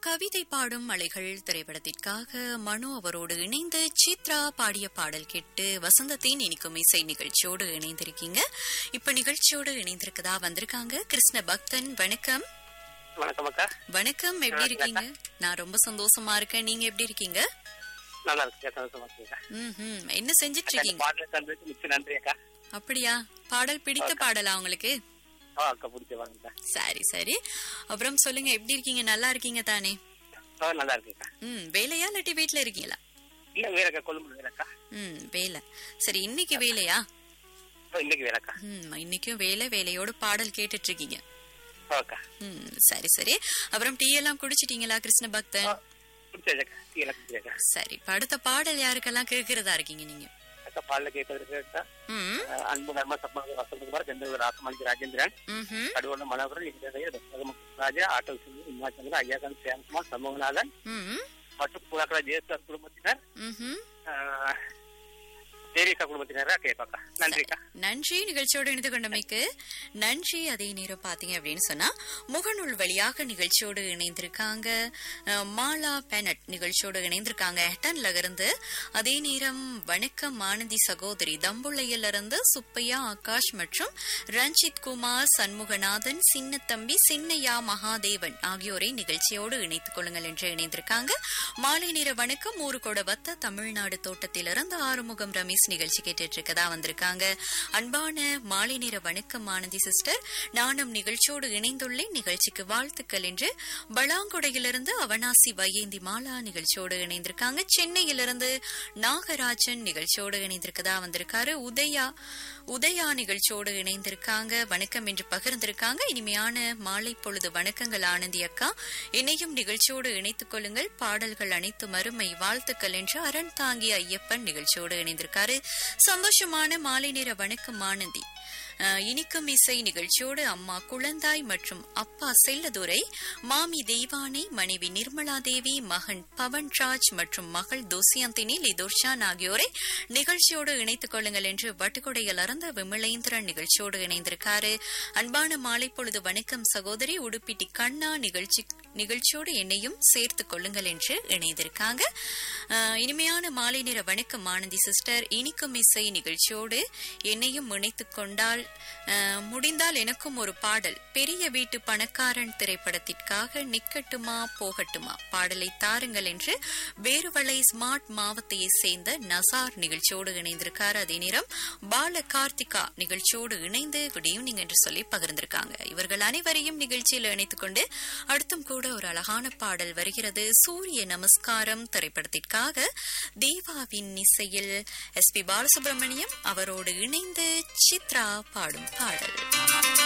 கவிதை பாடும் மலைகள் திரைப்படத்திற்காக மனு அவரோடு இணைந்து சித்ரா பாடிய பாடல் கேட்டு வசந்தத்தின் இனிக்கும் இசை நிகழ்ச்சியோடு இணைந்திருக்கீங்க இப்ப நிகழ்ச்சியோடு இணைந்திருக்கதா வந்திருக்காங்க கிருஷ்ண பக்தன் வணக்கம் வணக்கம் அக்கா வணக்கம் எப்படி இருக்கீங்க நான் ரொம்ப சந்தோஷமா இருக்கேன் நீங்க எப்படி இருக்கீங்க நல்லா இருக்கு சந்தோஷமா இருக்கீங்க ம்ஹும். என்ன செஞ்சிட்டு அக்கா, இந்த இருக்கீங்க பாடலை தந்ததுக்கு மிச்ச நன்றி அக்கா அப்படியா பாடல் பிடித்த பாடலா உங்களுக்கு ஆ அக்கா பிடிச்ச வாங்க சரி சரி அப்புறம் சொல்லுங்க எப்படி இருக்கீங்க நல்லா இருக்கீங்க தானே ஆ நல்லா இருக்கு அக்கா ம் வேலையா இல்லாட்டி வீட்ல இருக்கீங்களா இல்ல வேறக்கா கொழும்பு வேறக்கா ம் வேலை சரி இன்னைக்கு வேலையா இன்னைக்கு வேறக்கா ம் இன்னைக்கும் வேலை வேலையோட பாடல் கேட்டுட்டு இருக்கீங்க ஓக்கா ம் சரி சரி அப்புறம் டீ எல்லாம் குடிச்சிட்டீங்களா கிருஷ்ண பக்தன் பிடிச்சக்கா டீ எல்லாம் குடிச்சக்கா சரி இப்ப அடுத்த பாடல் யாருக்கெல்லாம் கேட்கறதா இருக்கீங்க நீங்க அக்கா பாடல கேட்பதற்கு அக்கா ம் அஹ், அன்பு நர்மா சப்மாக வசந்தகுமார் செந்தூர் ராசமாளிக்கு ராஜேந்திரன் ம்ஹும். கடுவல மனோகரன் இந்திய ராஜா ஆட்டல் சிங் உமாச்சந்திரன் ஐயாகாந்த் சியாம்குமார் சண்முகநாதன் ம் மற்றும் புறாக்கடா ஜெயசார் குடும்பத்தினர் ம்ஹும். அஹ், தேவிகா குடும்பத்தினரா கேட்பாக்கா நன்றிக்கா நன்றி நிகழ்ச்சியோடு இணைந்து கொண்டமைக்கு நன்றி அதே நேரம் பாத்தீங்க அப்படின்னு சொன்னா முகநூல் வழியாக நிகழ்ச்சியோடு இணைந்திருக்காங்க அஹ், மாலா பெனட் நிகழ்ச்சியோடு இணைந்திருக்காங்க ஹெட்டன்ல இருந்து அதே நேரம் வணக்கம் ஆனந்தி சகோதரி தம்புள்ளையில இருந்து சுப்பையா ஆகாஷ் மற்றும் ரஞ்சித் குமார் சண்முகநாதன் சின்னத்தம்பி சின்னையா மகாதேவன் ஆகியோரை நிகழ்ச்சியோடு இணைத்துக் கொள்ளுங்கள் என்று இணைந்திருக்காங்க மாலை நேர வணக்கம் ஊரு கொடவத்த தமிழ்நாடு தோட்டத்திலிருந்து ஆறுமுகம் ரமேஷ் நிகழ்ச்சி கேட்டுட்டு இருக்கதா வந்திருக்காங்க அன்பான மாலை நேர வணக்கம் ஆனந்தி சிஸ்டர் நானும் நிகழ்ச்சியோடு இணைந்துள்ளேன் நிகழ்ச்சிக்கு வாழ்த்துக்கள் என்று பலாங்குடையிலிருந்து அவனாசி வையேந்தி மாலா நிகழ்ச்சியோடு இணைந்திருக்காங்க சென்னையிலிருந்து நாகராஜன் நிகழ்ச்சியோடு இணைந்திருக்கதா வந்திருக்காரு உதயா உதயா நிகழ்ச்சியோடு இணைந்திருக்காங்க வணக்கம் என்று பகிர்ந்திருக்காங்க இனிமையான மாலை பொழுது வணக்கங்கள் ஆனந்தி அக்கா என்னையும் நிகழ்ச்சியோடு இணைத்துக் கொள்ளுங்கள் பாடல்கள் அனைத்தும் அருமை வாழ்த்துக்கள் என்று அரண் தாங்கி ஐயப்பன் நிகழ்ச்சியோடு இணைந்திருக்காரு சந்தோஷமான மாலை நேர வணக்கம் ஆனந்தி அஹ், இனிக்கும் இசை நிகழ்ச்சியோடு அம்மா குழந்தாய் மற்றும் அப்பா செல்லதுரை மாமி தெய்வானை மனைவி நிர்மலா தேவி மகன் பவன்ராஜ் மற்றும் மகள் துசியந்தினி லிதுர்ஷான் ஆகியோரை நிகழ்ச்சியோடு இணைத்துக் கொள்ளுங்கள் என்று வட்டுக்கொடையில் அறந்த விமலேந்திரன் நிகழ்ச்சியோடு இணைந்திருக்காரு அன்பான மாலை பொழுது வணக்கம் சகோதரி உடுப்பிட்டி கண்ணா நிகழ்ச்சி நிகழ்ச்சியோடு என்னையும் சேர்த்துக் கொள்ளுங்கள் என்று இணைந்திருக்காங்க அஹ், இனிமையான மாலை நேர வணக்கம் ஆனந்தி சிஸ்டர் இனிக்கும் இசை நிகழ்ச்சியோடு என்னையும் இணைத்துக் கொண்டால் அஹ், முடிந்தால் எனக்கும் ஒரு பாடல் பெரிய வீட்டு பணக்காரன் திரைப்படத்திற்காக நிக்கட்டுமா போகட்டுமா பாடலை தாருங்கள் என்று வேறுவளை ஸ்மார்ட் மாவத்தையை சேர்ந்த நசார் நிகழ்ச்சியோடு இணைந்திருக்கார் அதே நேரம் பால கார்த்திகா நிகழ்ச்சியோடு இணைந்து குட் ஈவினிங் என்று சொல்லி பகிர்ந்திருக்காங்க இவர்கள் அனைவரையும் நிகழ்ச்சியில் இணைத்துக் கொண்டு அடுத்தும் கூட ஒரு அழகான பாடல் வருகிறது சூரிய நமஸ்காரம் திரைப்படத்திற்காக தேவாவின் இசையில் எஸ் பி பாலசுப்ரமணியம் அவரோடு இணைந்து சித்ரா பாடும் பாடல்